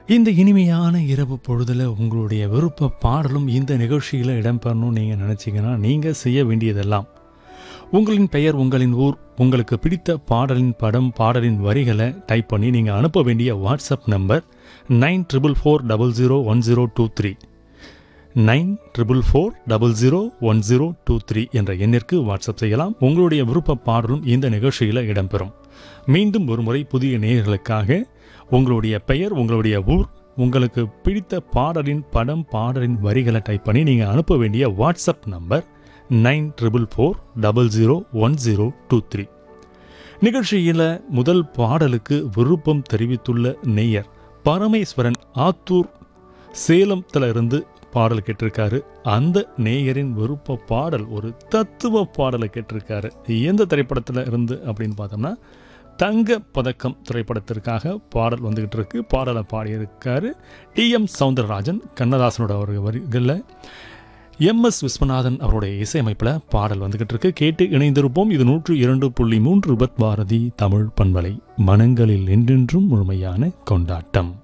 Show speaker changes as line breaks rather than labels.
இந்த இனிமையான இரவு பொழுதில் உங்களுடைய விருப்ப பாடலும் இந்த நிகழ்ச்சியில் இடம்பெறணும்னு நீங்கள் நினச்சிங்கன்னா நீங்கள் செய்ய வேண்டியதெல்லாம் உங்களின் பெயர் உங்களின் ஊர் உங்களுக்கு பிடித்த பாடலின் படம் பாடலின் வரிகளை டைப் பண்ணி நீங்கள் அனுப்ப வேண்டிய WhatsApp number nine triple four double zero one zero two three nine triple four double zero one zero two three என்ற எண்ணிற்கு வாட்ஸ்அப் செய்யலாம் உங்களுடைய விருப்ப பாடலும் இந்த நிகழ்ச்சியில் இடம்பெறும் மீண்டும் ஒருமுறை புதிய நேயர்களுக்காக உங்களுடைய பெயர் உங்களுடைய ஊர் உங்களுக்கு பிடித்த பாடலின் படம் பாடலின் வரிகளை டைப் பண்ணி நீங்கள் அனுப்ப வேண்டிய WhatsApp number nine triple four double zero one zero two three நிகழ்ச்சியில் முதல் பாடலுக்கு விருப்பம் தெரிவித்துள்ள நேயர் பரமேஸ்வரன் ஆத்தூர் சேலத்தில் இருந்து பாடல் கேட்டிருக்காரு அந்த நேயரின் விருப்ப பாடல் ஒரு தத்துவ பாடலை கேட்டிருக்காரு எந்த திரைப்படத்தில் இருந்து அப்படின்னு பார்த்தோம்னா தங்க பதக்கம் திரைப்படத்திற்காக பாடல் வந்துகிட்டு இருக்கு பாடலை பாடியிருக்காரு டி எம் சவுந்தரராஜன் கண்ணதாசனோட ஒரு வரிகளில் எம் எஸ் விஸ்வநாதன் அவருடைய இசையமைப்பில் பாடல் வந்துகிட்டு இருக்கு கேட்டு இணைந்திருப்போம் இது நூற்று இரண்டு புள்ளி மூன்று பத் பாரதி தமிழ் பண்பலை மனங்களில் என்றென்றும் முழுமையான கொண்டாட்டம்